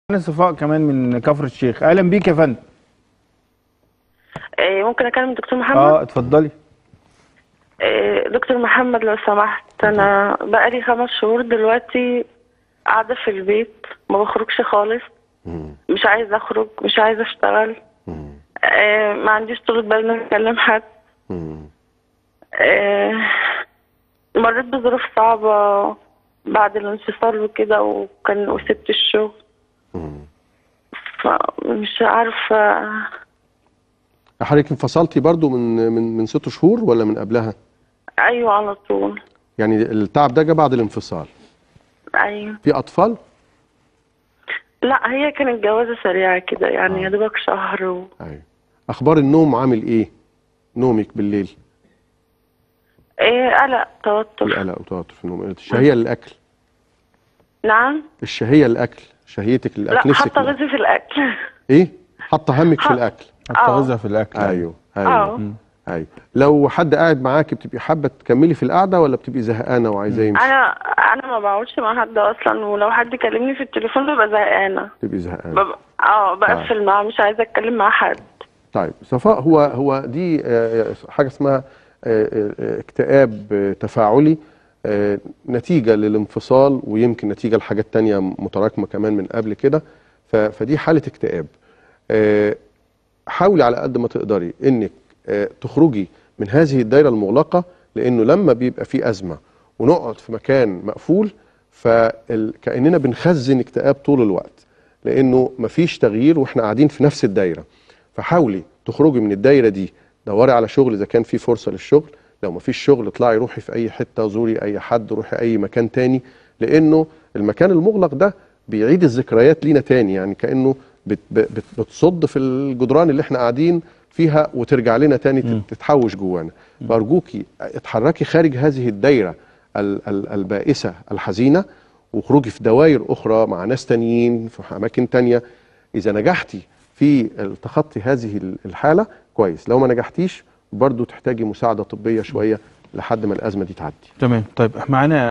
أنا صفاء كمان من كفر الشيخ اهلا بيك يا فندم إيه، ممكن اكلم الدكتور محمد اه اتفضلي إيه، دكتور محمد لو سمحت انا بقالي خمس شهور دلوقتي قاعده في البيت ما بخرجش خالص مش عايزه اخرج مش عايزه اشتغل إيه، ما عنديش طولة بال اني اكلم حد إيه، مريت بظروف صعبه بعد الانفصال وكده وكان وسبت الشغل فمش عارفه حضرتك انفصلتي برضو من من من ست شهور ولا من قبلها؟ ايوه على طول يعني التعب ده جه بعد الانفصال ايوه في اطفال؟ لا هي كانت جوازة سريعة كده يعني يا دوبك شهر و... ايوه اخبار النوم عامل ايه؟ نومك بالليل ايه قلق في توتر قلق وتوتر في النوم الشهيه للاكل نعم الشهيه للاكل شهيتك لا للاكل نفسك حاطة للأكل. غزي في الأكل ايه؟ حاطه همك في حط- الاكل التغذى في الاكل ايوه ايوه اه ايوه لو حد قاعد معاكي بتبقي حابه تكملي في القعده ولا بتبقي زهقانه وعايزاه يمشي؟ أنا أنا ما بقعدش مع حد أصلا ولو حد كلمني في التليفون ببقى زهقانة تبقي زهقانه ببقى اه بقفل معاه مش عايزة أتكلم مع حد طيب صفاء هو هو دي آه، حاجه اسمها آه، آه، اكتئاب آه، تفاعلي آه، نتيجه للانفصال ويمكن نتيجه لحاجات تانية متراكمه كمان من قبل كده ف- فدي حاله اكتئاب آه، حاولي على قد ما تقدري انك آه، تخرجي من هذه الدايره المغلقه لانه لما بيبقى في ازمه ونقعد في مكان مقفول فكاننا بنخزن اكتئاب طول الوقت لانه مفيش تغيير واحنا قاعدين في نفس الدايره فحاولي تخرجي من الدايره دي دوري على شغل اذا كان في فرصه للشغل لو مفيش شغل اطلعي روحي في اي حته زوري اي حد روحي اي مكان تاني لانه المكان المغلق ده بيعيد الذكريات لينا تاني يعني كانه بت بت بتصد في الجدران اللي احنا قاعدين فيها وترجع لنا تاني تت- تتحوش جوانا فارجوكي اتحركي خارج هذه الدايره ال- ال- البائسه الحزينه وخروجي في دوائر اخرى مع ناس تانيين في اماكن تانيه اذا نجحتي في تخطي هذه الحاله كويس لو ما نجحتيش برضو تحتاجي مساعده طبيه شويه لحد ما الازمه دي تعدي تمام طيب معانا